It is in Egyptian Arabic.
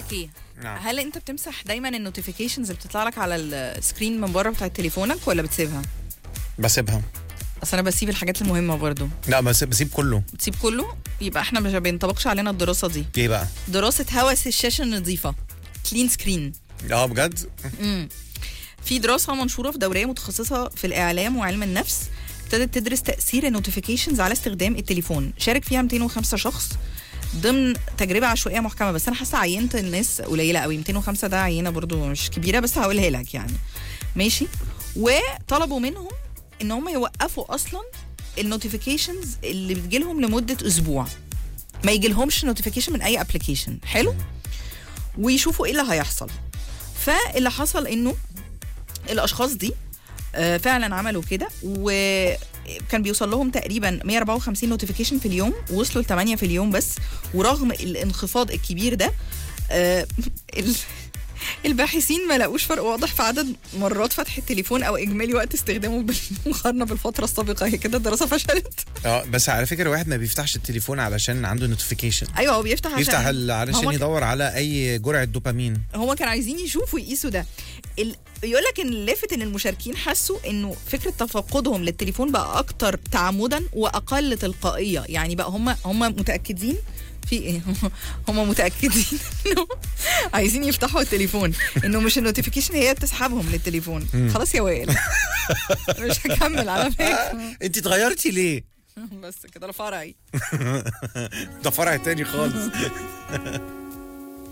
لك ايه نعم. هل انت بتمسح دايما النوتيفيكيشنز اللي بتطلع لك على السكرين من بره بتاع تليفونك ولا بتسيبها بسيبها اصل انا بسيب الحاجات المهمه برضو لا بس بسيب كله بتسيب كله يبقى احنا مش بينطبقش علينا الدراسه دي ايه بقى دراسه هوس الشاشه النظيفه كلين سكرين اه بجد امم في دراسه منشوره في دوريه متخصصه في الاعلام وعلم النفس ابتدت تدرس تاثير النوتيفيكيشنز على استخدام التليفون شارك فيها 205 شخص ضمن تجربه عشوائيه محكمه بس انا حاسه عينت الناس قليله قوي 205 ده عينه برضو مش كبيره بس هقولها لك يعني ماشي وطلبوا منهم ان هم يوقفوا اصلا النوتيفيكيشنز اللي بتجيلهم لمده اسبوع ما يجيلهمش نوتيفيكيشن من اي ابلكيشن حلو ويشوفوا ايه اللي هيحصل فاللي حصل انه الاشخاص دي آه، فعلا عملوا كده وكان بيوصل لهم تقريبا 154 نوتيفيكيشن في اليوم وصلوا ل 8 في اليوم بس ورغم الانخفاض الكبير ده آه، ال- الباحثين ما لقوش فرق واضح في عدد مرات فتح التليفون او اجمالي وقت استخدامه بالمقارنه بالفتره السابقه هي كده الدراسه فشلت اه بس على فكره الواحد ما بيفتحش التليفون علشان عنده نوتيفيكيشن ايوه هو بيفتح عشان بيفتح ال- علشان هو- يدور على اي جرعه دوبامين هما كانوا عايزين يشوفوا يقيسوا ده ال... يقول لك ان اللافت ان المشاركين حسوا انه فكره تفقدهم للتليفون بقى اكتر تعمدا واقل تلقائيه يعني بقى هم هم متاكدين في ايه هم متاكدين انه عايزين يفتحوا التليفون انه مش النوتيفيكيشن هي بتسحبهم للتليفون خلاص يا وائل مش هكمل على فكره انت اتغيرتي ليه بس كده ده فرعي ده فرع تاني خالص